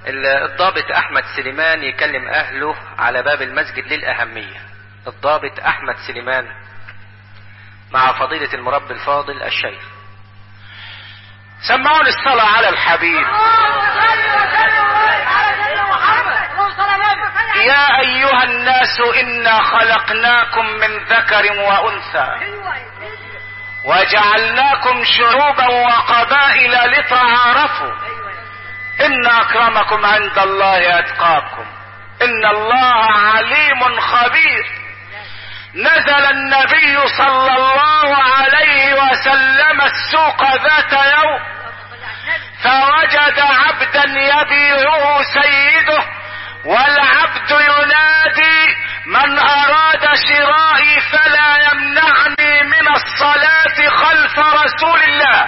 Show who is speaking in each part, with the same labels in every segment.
Speaker 1: الضابط احمد سليمان يكلم اهله على باب المسجد للاهمية الضابط احمد سليمان مع فضيلة المربي الفاضل الشيخ
Speaker 2: سمعوني الصلاة على الحبيب يا ايها الناس انا خلقناكم من ذكر وانثى وجعلناكم شعوبا وقبائل لتعارفوا ان اكرمكم عند الله اتقاكم ان الله عليم خبير نزل النبي صلى الله عليه وسلم السوق ذات يوم فوجد عبدا يبيعه سيده والعبد ينادي من اراد شرائي فلا يمنعني من الصلاة خلف رسول الله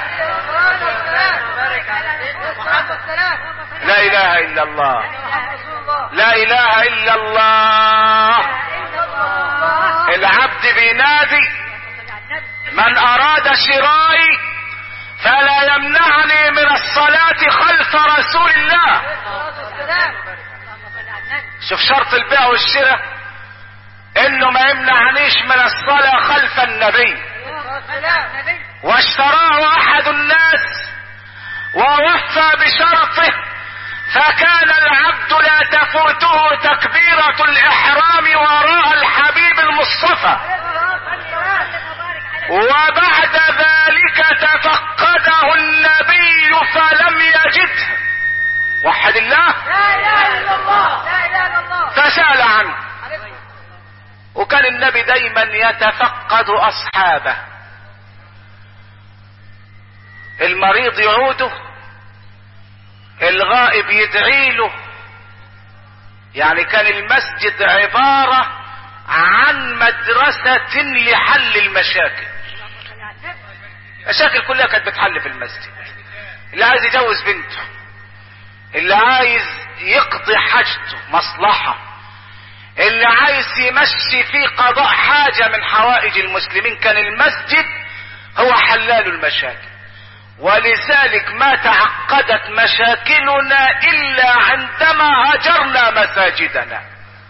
Speaker 2: لا اله الا الله لا اله الا الله العبد بينادي من اراد شرائي فلا يمنعني من الصلاة خلف رسول الله شوف شرط البيع والشراء انه ما يمنعنيش من الصلاة خلف النبي واشتراه احد الناس ووفى بشرطه فكان العبد لا تفوته تكبيرة الاحرام وراء الحبيب المصطفى وبعد ذلك تفقده النبي فلم يجده وحد الله
Speaker 3: لا اله الا الله لا اله الا الله
Speaker 2: فسأل عنه وكان النبي دايما يتفقد اصحابه المريض يعوده الغائب يدعي له يعني كان المسجد عبارة عن مدرسة لحل المشاكل المشاكل كلها كانت بتحل في المسجد اللي عايز يجوز بنته اللي عايز يقضي حاجته مصلحة اللي عايز يمشي في قضاء حاجة من حوائج المسلمين كان المسجد هو حلال المشاكل ولذلك ما تعقدت مشاكلنا الا عندما هجرنا مساجدنا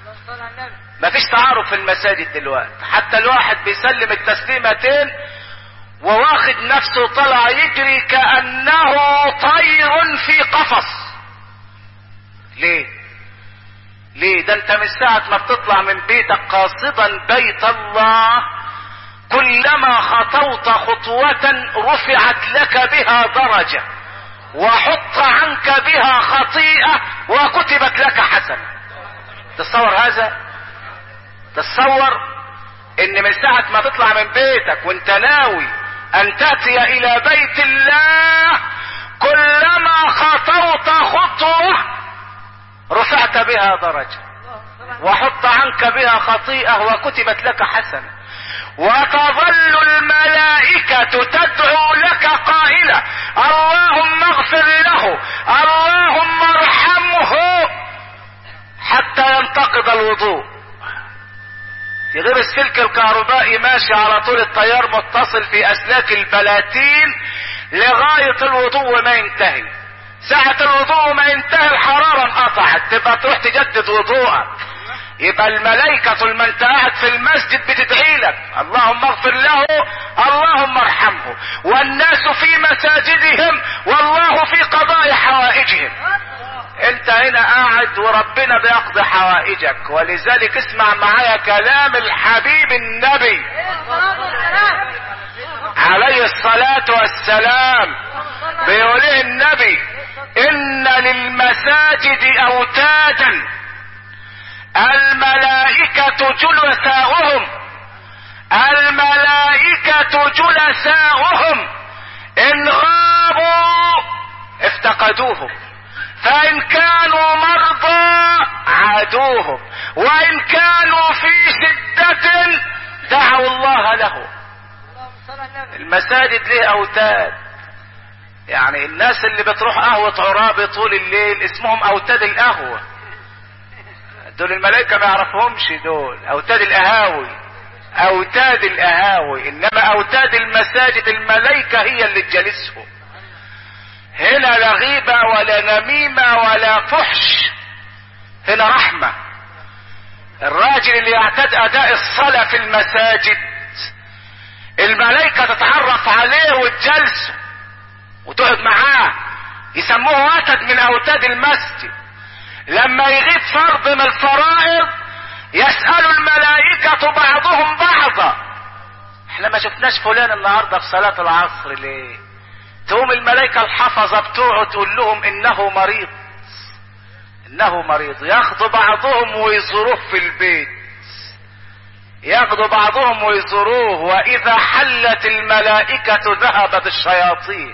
Speaker 2: ما فيش تعارف في المساجد دلوقتي حتى الواحد بيسلم التسليمتين وواخد نفسه طلع يجري كأنه طير في قفص ليه ليه ده انت من ساعة ما بتطلع من بيتك قاصدا بيت الله كلما خطوت خطوة رفعت لك بها درجة وحط عنك بها خطيئة وكتبت لك حسنة تصور هذا تصور ان من ساعة ما تطلع من بيتك وانت ناوي ان تأتي الى بيت الله كلما خطوت خطوة رفعت بها درجة وحط عنك بها خطيئة وكتبت لك حسنة وتظل الملائكة تدعو لك قائلة اللهم اغفر له اللهم ارحمه حتى ينتقض الوضوء في غير السلك الكهربائي ماشي على طول التيار متصل في اسلاك البلاتين لغاية الوضوء ما ينتهي ساعة الوضوء ما ينتهي الحرارة انقطعت تبقى تروح تجدد وضوءك يبقى الملائكة طول ما انت قاعد في المسجد بتدعي لك اللهم اغفر له اللهم ارحمه والناس في مساجدهم والله في قضاء حوائجهم انت هنا قاعد وربنا بيقضي حوائجك ولذلك اسمع معايا كلام الحبيب النبي عليه الصلاة والسلام بيقول ايه النبي ان للمساجد اوتادا الملائكة جلساؤهم الملائكة جلساؤهم ان غابوا افتقدوهم فان كانوا مرضى عادوهم وان كانوا في شدة دعوا الله لهم المساجد ليه اوتاد يعني الناس اللي بتروح قهوة عرابي طول الليل اسمهم اوتاد القهوة دول الملائكة ما يعرفهمش دول اوتاد القهاوي اوتاد القهاوي انما اوتاد المساجد الملائكة هي اللي تجلسهم هنا لا غيبة ولا نميمة ولا فحش هنا رحمة الراجل اللي يعتاد اداء الصلاة في المساجد الملائكة تتعرف عليه وتجلسه وتقعد معاه يسموه وتد من اوتاد المسجد لما يغيب فرض من الفرائض يسأل الملائكة بعضهم بعضا احنا ما شفناش فلان النهاردة في صلاة العصر ليه تقوم الملائكة الحفظة بتوعه تقول لهم انه مريض انه مريض ياخدوا بعضهم ويزوروه في البيت ياخدوا بعضهم ويزوروه واذا حلت الملائكة ذهبت الشياطين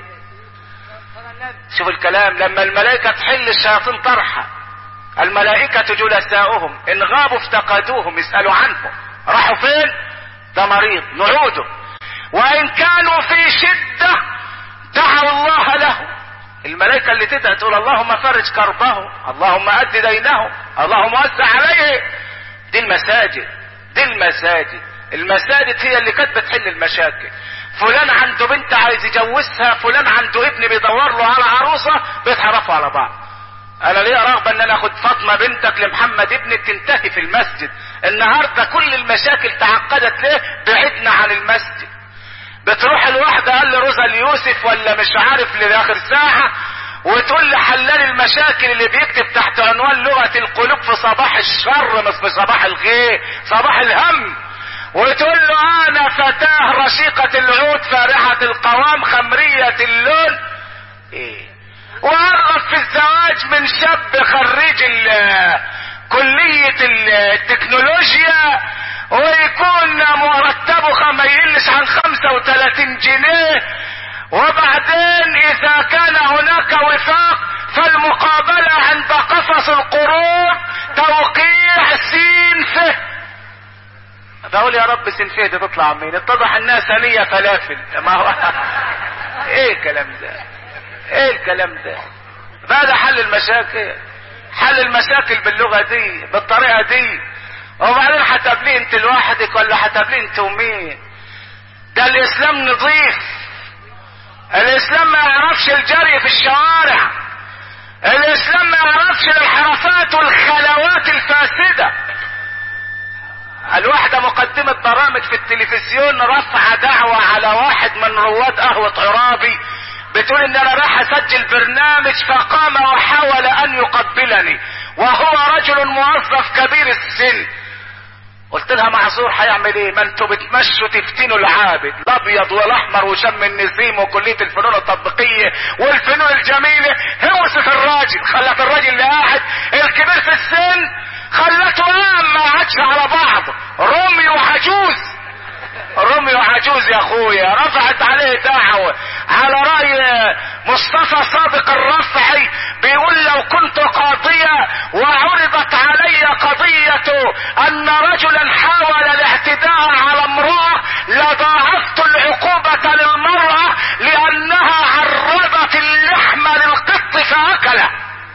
Speaker 2: شوف الكلام لما الملائكة تحل الشياطين طرحة الملائكة جلساؤهم ان غابوا افتقدوهم يسألوا عنهم راحوا فين ده مريض نعوده وان كانوا في شدة دعوا الله له الملائكة اللي تدعي تقول اللهم فرج كربه اللهم أد دينه اللهم وسع عليه دي المساجد دي المساجد المساجد هي اللي كانت بتحل المشاكل فلان عنده بنت عايز يجوزها فلان عنده ابن بيدور له على عروسة بيتعرفوا على بعض انا ليه رغبة ان انا اخد فاطمة بنتك لمحمد ابنك تنتهي في المسجد النهاردة كل المشاكل تعقدت ليه بعدنا عن المسجد بتروح الواحدة قال لي روزا اليوسف ولا مش عارف لاخر ساعة وتقول لي حلال المشاكل اللي بيكتب تحت عنوان لغة القلوب في صباح الشر مش في صباح الخير صباح الهم وتقول له انا فتاة رشيقة العود فارحة القوام خمرية اللون ايه وقرب في الزواج من شاب خريج كلية التكنولوجيا ويكون مرتبه ما يقلش عن 35 جنيه وبعدين اذا كان هناك وفاق فالمقابلة عند قفص القروض توقيع سين فه بقول يا رب سين فه دي تطلع مين اتضح انها ثانية فلافل ما هو ايه الكلام ده ايه الكلام ده بقى ده حل المشاكل حل المشاكل باللغة دي بالطريقة دي وبعدين هتقابليه انت لوحدك ولا هتقابليه انت ومين ده الاسلام نظيف الاسلام ما يعرفش الجري في الشوارع الاسلام ما يعرفش الانحرافات والخلوات الفاسدة الواحدة مقدمة برامج في التلفزيون رفع دعوة على واحد من رواد قهوة عرابي بتقول ان انا راح اسجل برنامج فقام وحاول ان يقبلني وهو رجل موظف كبير السن قلت لها معذور هيعمل ايه ما انتوا بتمشوا تفتنوا العابد الابيض والاحمر وشم النسيم وكليه الفنون التطبيقيه والفنون الجميله هوست الراجل خلت الراجل اللي قاعد الكبير في السن خلته قام ما عادش على بعض رمي وعجوز رمي وعجوز يا اخويا رفعت عليه دعوة على رأي مصطفى صادق الرفعي بيقول لو كنت قاضية وعرضت علي قضية ان رجلا حاول الاعتداء على امرأة لضاعفت العقوبة للمرأة لانها عرضت اللحم للقط فاكله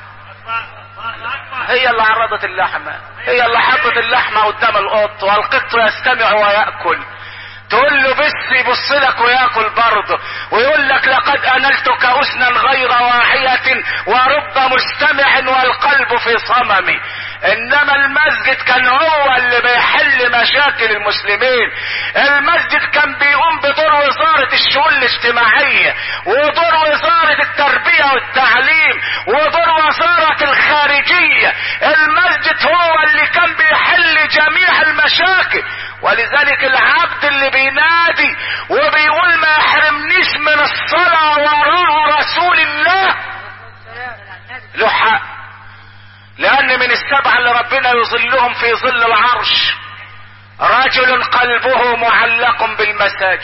Speaker 2: هي اللي عرضت اللحمة هي اللي حطت اللحمة قدام القط والقط يستمع ويأكل تقول له بس يبص لك وياكل برضه ويقول لك لقد انلتك اسنا غير واعية ورب مستمع والقلب في صمم انما المسجد كان هو اللي بيحل مشاكل المسلمين المسجد كان بيقوم بدور وزارة الشؤون الاجتماعية ودور وزارة التربية والتعليم ودور وزارة الخارجية المسجد هو اللي كان بيحل جميع المشاكل ولذلك العبد اللي بينادي وبيقول ما يحرمنيش من الصلاة وراء رسول الله له حق لان من السبعة اللي ربنا يظلهم في ظل العرش رجل قلبه معلق بالمساجد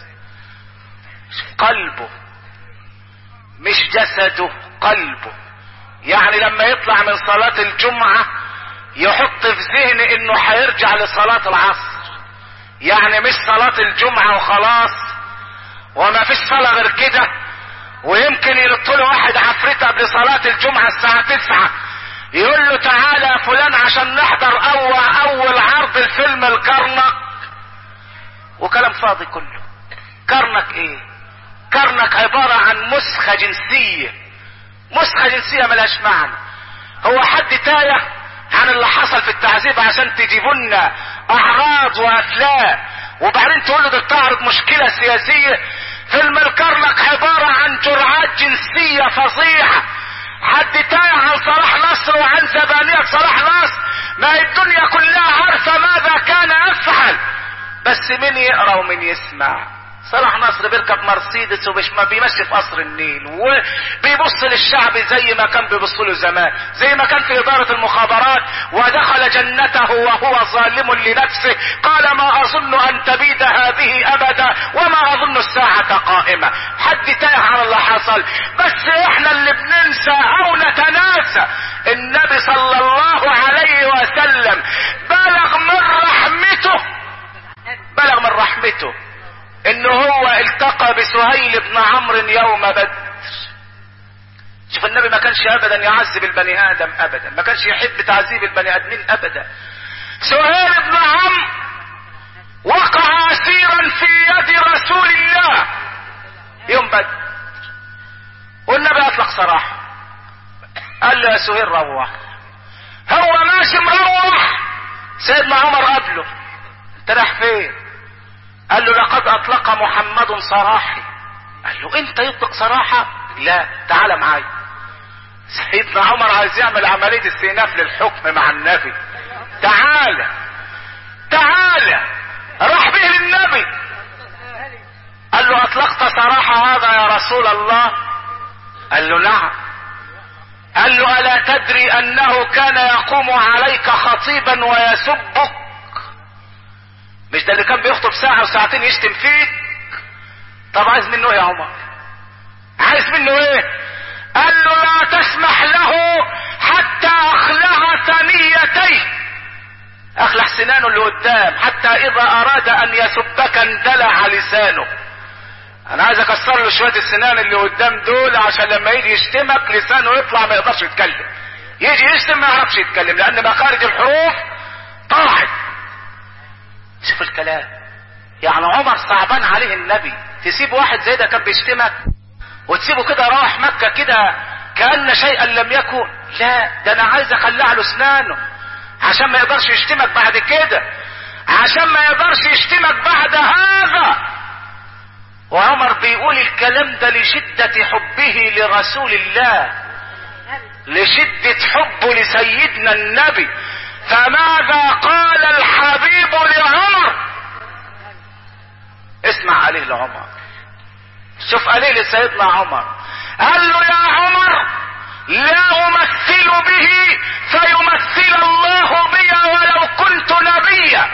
Speaker 2: قلبه مش جسده قلبه يعني لما يطلع من صلاة الجمعة يحط في ذهنه انه هيرجع لصلاة العصر يعني مش صلاة الجمعة وخلاص وما فيش صلاة غير كده ويمكن يلط له واحد عفريت قبل صلاة الجمعة الساعة تسعة يقول له تعالى يا فلان عشان نحضر اول اول عرض الفيلم الكرنك وكلام فاضي كله كرنك ايه كرنك الكرنك عبارة عن مسخة جنسية مسخة جنسية ملهاش معنى هو حد تايه عن اللي حصل في التعذيب عشان تجيبوا لنا اعراض وافلام وبعدين تقول له ده بتعرض مشكلة سياسية فيلم الكرنك عبارة عن جرعات جنسية فظيعة حد تايه عن صلاح نصر وعن زبانية صلاح نصر ما هي الدنيا كلها عارفة ماذا كان يفعل بس مين يقرا ومين يسمع صلاح نصر بيركب مرسيدس ومش ما بيمشي في قصر النيل وبيبص للشعب زي ما كان بيبص له زمان زي ما كان في إدارة المخابرات ودخل جنته وهو ظالم لنفسه قال ما أظن أن تبيد هذه أبدا وما أظن الساعة قائمة حد تاه عن اللي حصل بس احنا اللي بننسى أو نتناسى النبي صلى الله عليه وسلم بلغ من رحمته بلغ من رحمته انه هو التقى بسهيل بن عمرو يوم بدر شوف النبي ما كانش ابدا يعذب البني ادم ابدا ما كانش يحب تعذيب البني ادمين ابدا سهيل بن عمرو وقع اسيرا في يد رسول الله يوم بدر والنبي اطلق صراحه قال له يا سهيل روح هو ماشي مروح سيدنا عمر قبله انت رايح فين قال له لقد اطلق محمد سراحي قال له انت يطلق سراحة لا تعال معايا سيدنا عمر عايز يعمل عملية استئناف للحكم مع النبي تعال تعال راح به للنبي قال له اطلقت سراح هذا يا رسول الله قال له نعم قال له الا تدري انه كان يقوم عليك خطيبا ويسبك مش ده اللي كان بيخطب ساعة وساعتين يشتم فيك طب عايز منه ايه يا عمر عايز منه ايه قال له لا تسمح له حتى اخلع ثنيتيه اخلع سنانه اللي قدام حتى اذا اراد ان يسبك اندلع لسانه انا عايز اكسر له شويه السنان اللي قدام دول عشان لما يجي يشتمك لسانه يطلع ما يقدرش يتكلم يجي يشتم ما يعرفش يتكلم لان مخارج الحروف طاحت شوف الكلام يعني عمر صعبان عليه النبي تسيب واحد زي ده كان بيشتمك وتسيبه كده راح مكة كده كأن شيئا لم يكن لا ده انا عايز اخلع له اسنانه عشان ما يقدرش يشتمك بعد كده عشان ما يقدرش يشتمك بعد هذا وعمر بيقول الكلام ده لشدة حبه لرسول الله لشدة حبه لسيدنا النبي فماذا قال الحبيب لعمر اسمع عليه لعمر شوف عليه لسيدنا عمر قال له يا عمر لا امثل به فيمثل الله بي ولو كنت نبيا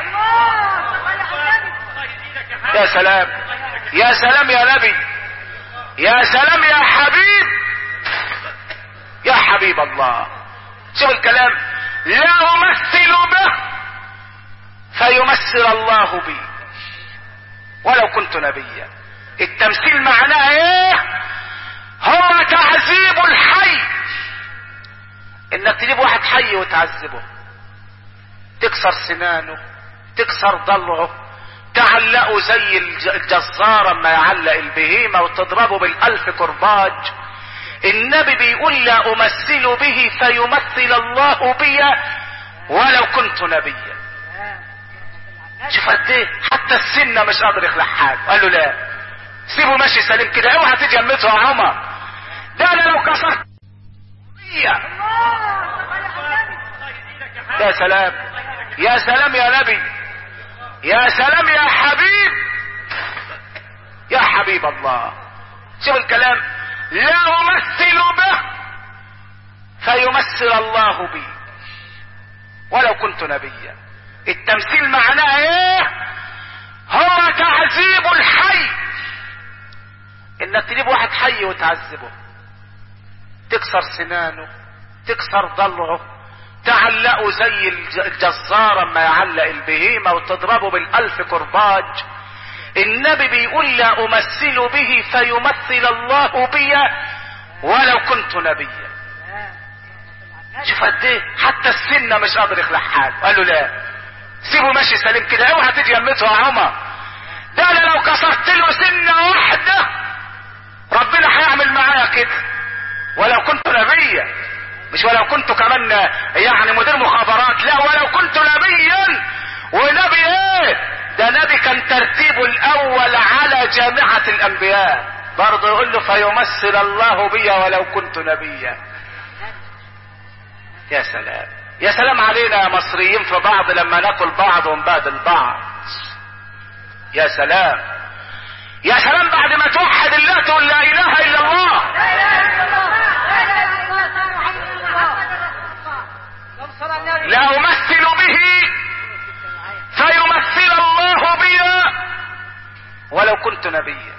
Speaker 2: يا سلام يا سلام يا نبي يا سلام يا حبيب يا حبيب الله شوف الكلام لا امثل به فيمثل الله بي ولو كنت نبيا التمثيل معناه ايه هو تعذيب الحي انك تجيب واحد حي وتعذبه تكسر سنانه تكسر ضلعه تعلقه زي الجزار اما يعلق البهيمه وتضربه بالالف كرباج النبي بيقول لا امثل به فيمثل الله بي ولو كنت نبيا شوف قد ايه حتى السنه مش قادر يخلع حاجه قال له لا سيبه ماشي سليم كده اوعى تجمته يا عمر ده انا لو كسرت يا سلام يا سلام يا نبي يا سلام يا حبيب يا حبيب الله شوف الكلام لا امثل به فيمثل الله بي ولو كنت نبيا التمثيل معناه ايه هو تعذيب الحي انك تجيب واحد حي وتعذبه تكسر سنانه تكسر ضلعه تعلقه زي الجزار اما يعلق البهيمه وتضربه بالالف كرباج النبي بيقول لا امثل به فيمثل الله بي ولو كنت نبيا شوف قد ايه حتى السنه مش قادر يخلع حاجه قال له لا سيبه ماشي سليم كده اوعى تجمته يا عمر ده انا لو كسرت له سنه واحده جامعة الانبياء برضه يقول له فيمثل الله بي ولو كنت نبيا يا سلام يا سلام علينا يا مصريين في بعض لما ناكل بعض ونبادل بعض يا سلام يا سلام بعد ما توحد الله تقول لا اله الا الله
Speaker 3: لا اله الا الله لا اله الا الله محمد رسول الله اللهم صل على النبي
Speaker 2: لا امثل به فيمثل الله بي ولو كنت نبيا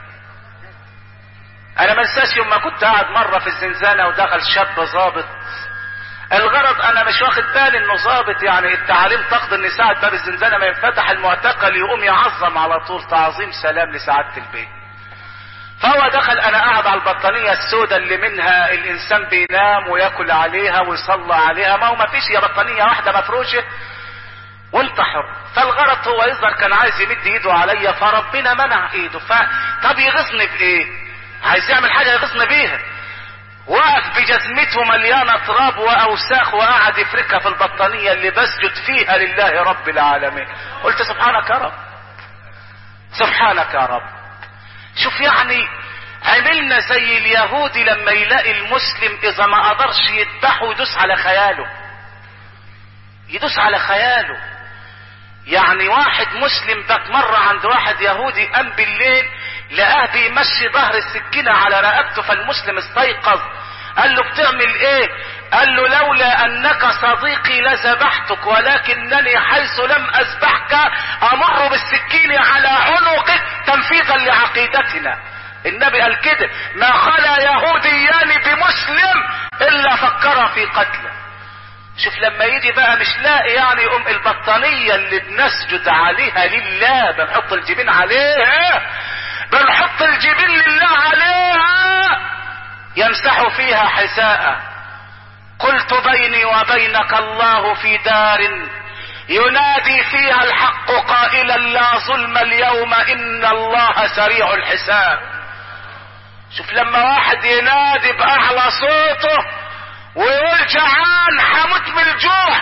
Speaker 2: انا ما انساش يوم ما كنت قاعد مره في الزنزانه ودخل شاب ظابط الغرض انا مش واخد بالي انه ظابط يعني التعاليم تقضي ان ساعه باب الزنزانه ما ينفتح المعتقل يقوم يعظم على طول تعظيم سلام لسعاده البيت فهو دخل انا قاعد على البطانيه السوداء اللي منها الانسان بينام وياكل عليها ويصلى عليها ما هو ما فيش هي بطانيه واحده مفروشه وانت حر فالغرض هو يظهر كان عايز يمد ايده عليا فربنا منع ايده ف طب يغيظني بايه عايز يعمل حاجه يغيظني بيها وقف بجزمته مليانة تراب وأوساخ وقعد يفركها في البطانية اللي بسجد فيها لله رب العالمين قلت سبحانك يا رب سبحانك يا رب شوف يعني عملنا زي اليهودي لما يلاقي المسلم إذا ما قدرش يذبحه يدوس على خياله يدوس على خياله يعني واحد مسلم بات مرة عند واحد يهودي قام بالليل لقاه بيمشي ظهر السكينة على رقبته فالمسلم استيقظ قال له بتعمل ايه قال له لولا انك صديقي لذبحتك ولكنني حيث لم اذبحك امر بالسكين على عنقك تنفيذا لعقيدتنا النبي قال كده ما خلا يهوديان بمسلم الا فكر في قتله شوف لما يجي بقى مش لاقي يعني يقوم البطانية اللي بنسجد عليها لله بنحط الجبين عليها بنحط الجبين لله عليها يمسح فيها حساء قلت بيني وبينك الله في دار ينادي فيها الحق قائلا لا ظلم اليوم ان الله سريع الحساب شوف لما واحد ينادي باعلى صوته ويقول جعان هموت من الجوع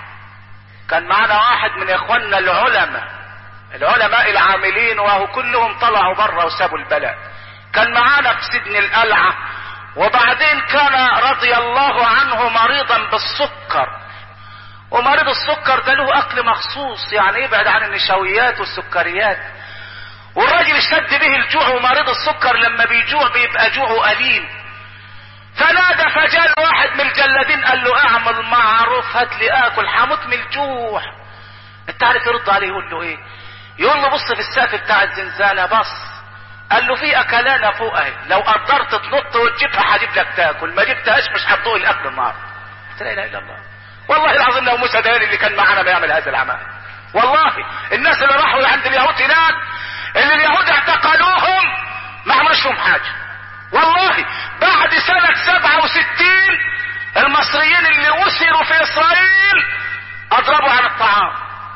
Speaker 2: كان معنا واحد من اخواننا العلماء العلماء العاملين وهو كلهم طلعوا بره وسابوا البلد كان معانا في سجن القلعة وبعدين كان رضي الله عنه مريضا بالسكر ومريض السكر ده له اكل مخصوص يعني يبعد عن النشويات والسكريات والراجل اشتد به الجوع ومريض السكر لما بيجوع بيبقى جوعه أليم فنادى فجاء واحد من الجلادين قال له اعمل معروف هات لي اكل هموت من الجوع انت عارف يرد عليه يقول له ايه يقول له بص في السقف بتاع الزنزانه بص قال له في اكلانه فوق اهي لو قدرت تنط وتجيبها هجيب لك تاكل ما جبتهاش مش هتدوق الاكل النهارده قلت لا اله الا الله والله العظيم لو موسى داني اللي كان معانا بيعمل هذا العمل والله الناس اللي راحوا عند اليهود هناك اللي اليهود اعتقلوهم ما عملوش لهم حاجه والله بعد سنة سبعة وستين المصريين اللي وسروا في اسرائيل اضربوا عن الطعام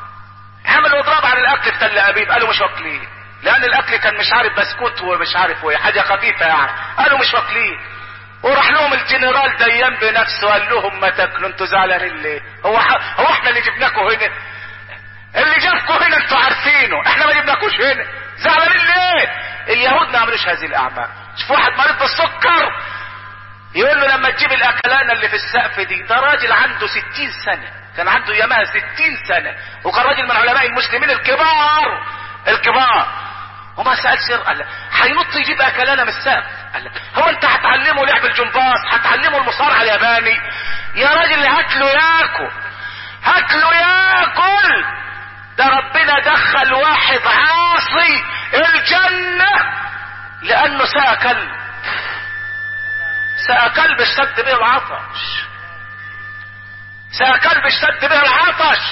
Speaker 2: عملوا اضراب عن الاكل في تل ابيب قالوا مش واكلين لان الاكل كان مش عارف بسكوت ومش عارف ايه حاجة خفيفة يعني قالوا مش واكلين وراح لهم الجنرال ديان بنفسه قال لهم ما تاكلوا انتوا زعلانين ليه هو ح... هو احنا اللي جبناكم هنا اللي جابكم هنا انتوا عارفينه احنا ما جبناكوش هنا زعلانين ليه اليهود ما عملوش هذه الاعمال شوف واحد مريض بالسكر يقول له لما تجيب الاكلانه اللي في السقف دي ده راجل عنده ستين سنه كان عنده يمها ستين سنه وكان راجل من علماء المسلمين الكبار الكبار وما سالش قال له هينط يجيب اكلانه من السقف قال له هو انت هتعلمه لعب الجمباز هتعلمه المصارعه الياباني يا راجل هات له ياكل هات له ياكل ده ربنا دخل واحد عاصي الجنه لانه ساء كلب ساء كلب اشتد به العطش ساء كلب اشتد به العطش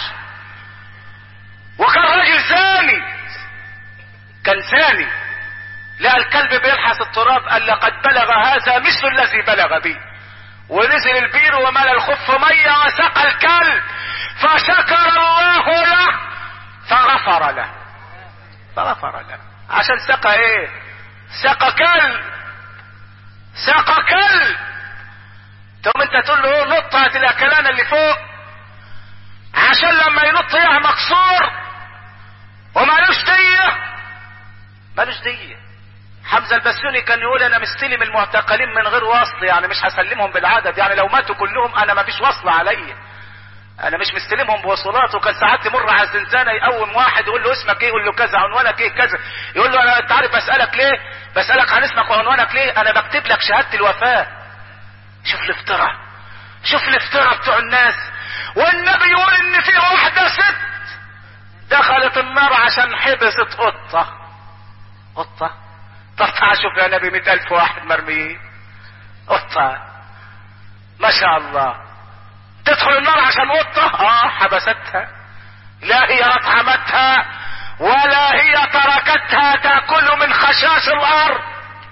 Speaker 2: وكان راجل زاني كان زاني لقى الكلب بيلحس التراب قال لقد بلغ هذا مثل الذي بلغ بي ونزل البير وملى الخف ميه وسقى الكلب فشكر الله له فغفر له فغفر له عشان سقى ايه سقى كلب سقى كلب تقوم انت تقول له نط هات الاكلانه اللي فوق عشان لما ينط يقع مكسور ومالوش دية مالوش دية حمزة البسيوني كان يقول انا مستلم المعتقلين من غير وصل يعني مش هسلمهم بالعدد يعني لو ماتوا كلهم انا ما فيش وصل عليا انا مش مستلمهم بوصولات وكان ساعات يمر على الزنزانه يقوم واحد يقول له اسمك ايه يقول له كذا عنوانك ايه كذا يقول له انا انت عارف بسالك ليه بسالك عن اسمك وعنوانك ليه انا بكتب لك شهاده الوفاه شوف الافتراء شوف الافتراء بتوع الناس والنبي يقول ان في واحده ست دخلت النار عشان حبست قطه قطه طب تعال شوف يا نبي مئة الف واحد مرميين قطه ما شاء الله تدخل النار عشان قطة اه حبستها لا هي اطعمتها ولا هي تركتها تاكل من خشاش الارض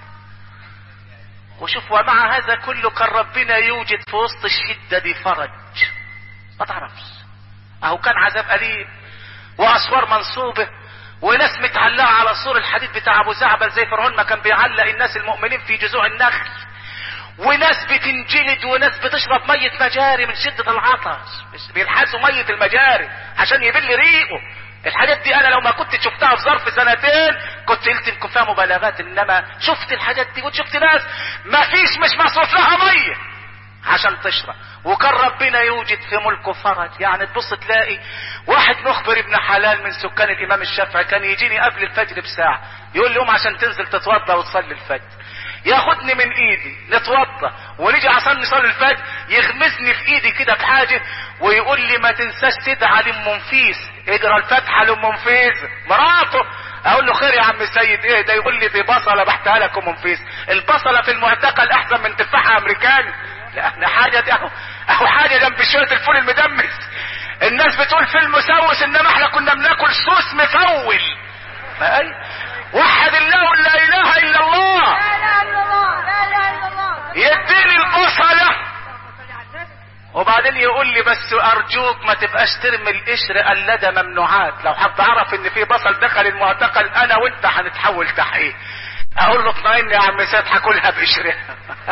Speaker 2: وشوف ومع هذا كله كان ربنا يوجد في وسط الشدة دي فرج ما تعرفش اهو كان عذاب أليم واسوار منصوبة وناس متعلقة على سور الحديد بتاع ابو زعبل زي فرعون ما كان بيعلق الناس المؤمنين في جذوع النخل وناس بتنجلد وناس بتشرب مية مجاري من شدة العطش مش بيلحسوا مية المجاري عشان يبل ريقه الحاجات دي انا لو ما كنت شفتها في ظرف سنتين كنت قلت يمكن فيها مبالغات انما شفت الحاجات دي وشفت ناس ما فيش مش مصروف لها مية عشان تشرب وكان ربنا يوجد في ملكه فرج يعني تبص تلاقي واحد مخبر ابن حلال من سكان الامام الشافعي كان يجيني قبل الفجر بساعة يقول لي قوم عشان تنزل تتوضى وتصلي الفجر ياخدني من ايدي نتوضى ونيجي عشان نصلي الفجر يغمسني في ايدي كده بحاجه ويقول لي ما تنساش تدعى لام منفيس اقرا الفاتحه لام منفيس مراته اقول له خير يا عم سيد ايه ده يقول لي دي بصله بحتها لك ام منفيس البصله في المعتقل احسن من تفاحه امريكاني لا احنا حاجه دي اهو اهو حاجه جنب شويه الفول المدمس الناس بتقول فيلم مسوس انما احنا كنا بناكل سوس مفول ما اي وحد الله لا اله الا الله
Speaker 3: لا اله الا الله لا اله الا الله
Speaker 2: يديني البصلة وبعدين يقول لي بس ارجوك ما تبقاش ترمي القشر قال لا ده ممنوعات لو حد عرف ان في بصل دخل المعتقل انا وانت هنتحول تحقيق اقول له اطمئن يا عم سيد هاكلها بقشرها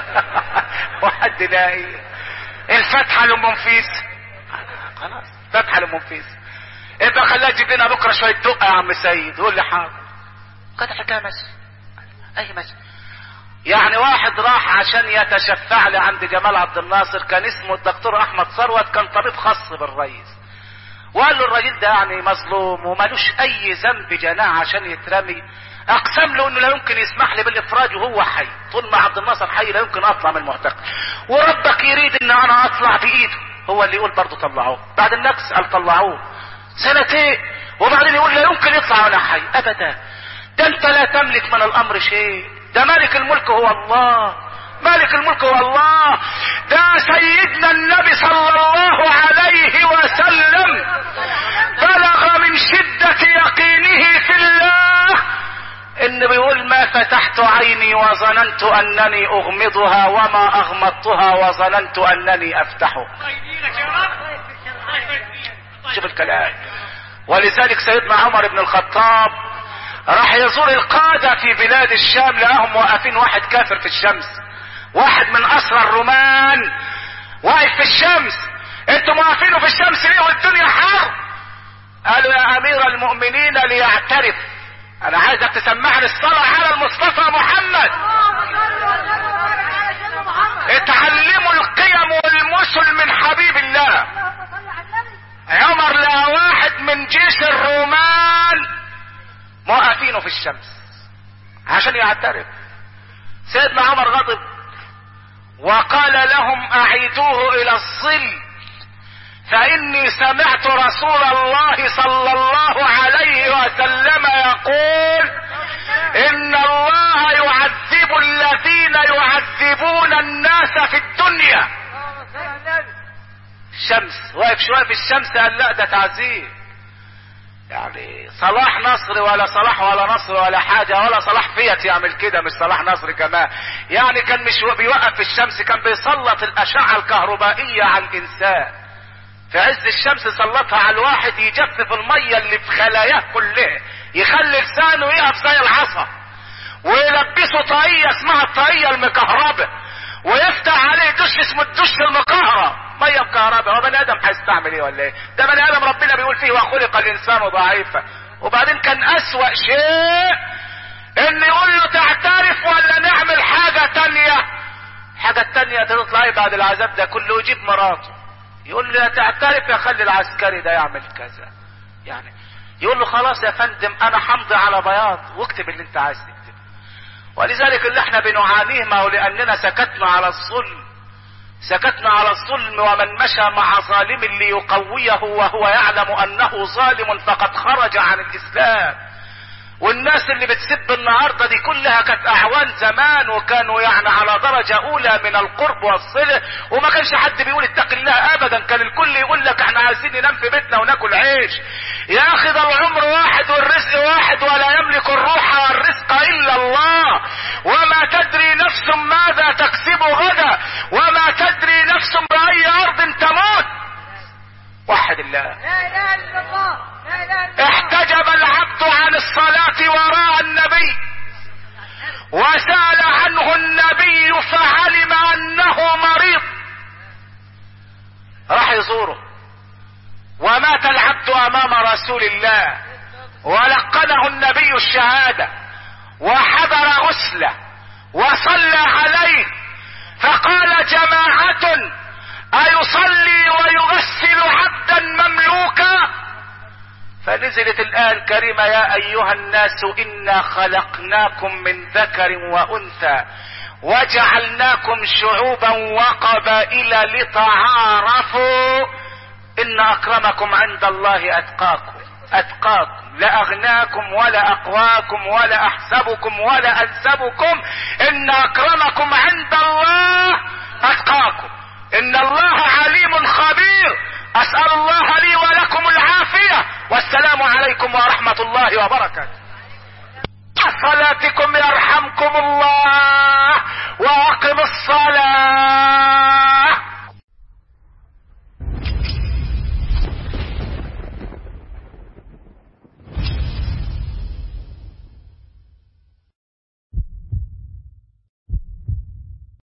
Speaker 2: وحد لاقي الفتحه لمنفيس خلاص فتحه لمنفيس يبقى خليها تجيب لنا بكره شويه دقه يا عم سيد قول لي حاضر قد حكايه ماشي اي ماشي يعني واحد راح عشان يتشفع لي عند جمال عبد الناصر كان اسمه الدكتور احمد ثروت كان طبيب خاص بالرئيس وقال له الراجل ده يعني مظلوم ومالوش اي ذنب جناح عشان يترمي اقسم له انه لا يمكن يسمح لي بالافراج وهو حي طول ما عبد الناصر حي لا يمكن اطلع من المعتقل وربك يريد ان انا اطلع بايده هو اللي يقول برضه طلعوه بعد النكس قال طلعوه سنتين وبعدين يقول لا يمكن يطلع وانا حي ابدا ده انت لا تملك من الامر شيء ده مالك الملك هو الله مالك الملك هو الله ده سيدنا النبي صلى الله عليه وسلم بلغ من شدة يقينه في الله ان بيقول ما فتحت عيني وظننت انني اغمضها وما اغمضتها وظننت انني افتحها شوف الكلام ولذلك سيدنا عمر بن الخطاب راح يزور القادة في بلاد الشام لقاهم واقفين واحد كافر في الشمس واحد من اسرى الرومان واقف في الشمس انتوا واقفينه في الشمس ليه والدنيا حر قالوا يا امير المؤمنين ليعترف انا عايزك تسمعني الصلاة على المصطفى محمد
Speaker 3: اللهم صل وسلم وبارك على سيدنا محمد
Speaker 2: اتعلموا القيم والمثل من حبيب الله
Speaker 3: اللهم صل على النبي
Speaker 2: عمر لقى واحد من جيش الرومان موقفينه في الشمس عشان يعترف سيدنا عمر غضب وقال لهم اعيدوه الى الظل فاني سمعت رسول الله صلى الله عليه وسلم يقول ان الله يعذب الذين يعذبون الناس في الدنيا
Speaker 3: اللهم صل على النبي
Speaker 2: الشمس واقف شويه في الشمس قال لا ده تعذيب يعني صلاح نصر ولا صلاح ولا نصر ولا حاجة ولا صلاح فيت يعمل كده مش صلاح نصر كمان يعني كان مش بيوقف في الشمس كان بيسلط الأشعة الكهربائية على الإنسان في عز الشمس سلطها على الواحد يجفف المية اللي في خلاياه كلها يخلي لسانه يقف زي العصا ويلبسه طاقية اسمها الطاقية المكهربة ويفتح عليه دش اسمه الدش المكهرب ميه بكهرباء هو بني ادم هيستعمل ايه ولا ايه ده بني ادم ربنا بيقول فيه وخلق الانسان ضعيفا وبعدين كان اسوأ شيء ان يقول له تعترف ولا نعمل حاجة تانية حاجة تانية تطلع ايه بعد العذاب ده كله يجيب مراته يقول له يا تعترف يا خلي العسكري ده يعمل كذا يعني يقول له خلاص يا فندم انا حمضي على بياض واكتب اللي انت عايز تكتبه ولذلك اللي احنا بنعانيه ما هو لاننا سكتنا على الظلم سكتنا على الظلم ومن مشى مع ظالم ليقويه وهو يعلم انه ظالم فقد خرج عن الاسلام والناس اللي بتسب النهاردة دي كلها كانت اعوان زمان وكانوا يعني على درجة اولى من القرب والصلة وما كانش حد بيقول اتق الله ابدا كان الكل يقول لك احنا عايزين ننام في بيتنا وناكل عيش يا اخي ده العمر واحد والرزق واحد ولا يملك الروح والرزق الا الله وما تدري نفس ماذا تكسب غدا وما تدري نفس باي ارض تموت وحد الله
Speaker 3: لا اله الا الله لا اله الا الله
Speaker 2: احتجب العبد عن الصلاة وراء النبي وسأل عنه النبي فعلم انه مريض راح يزوره ومات العبد امام رسول الله ولقنه النبي الشهادة وحضر غسله وصلى عليه فقال جماعة أيصلي ويغسل عبدا مملوكا فنزلت الآية الكريمة يا أيها الناس إنا خلقناكم من ذكر وأنثى وجعلناكم شعوبا وقبائل لتعارفوا إن أكرمكم عند الله أتقاكم أتقاكم لا أغناكم ولا أقواكم ولا أحسبكم ولا أنسبكم إن أكرمكم عند الله أتقاكم إن الله عليم خبير أسأل الله لي ولكم العافية والسلام عليكم ورحمة الله وبركاته صلاتكم يرحمكم الله وأقم الصلاة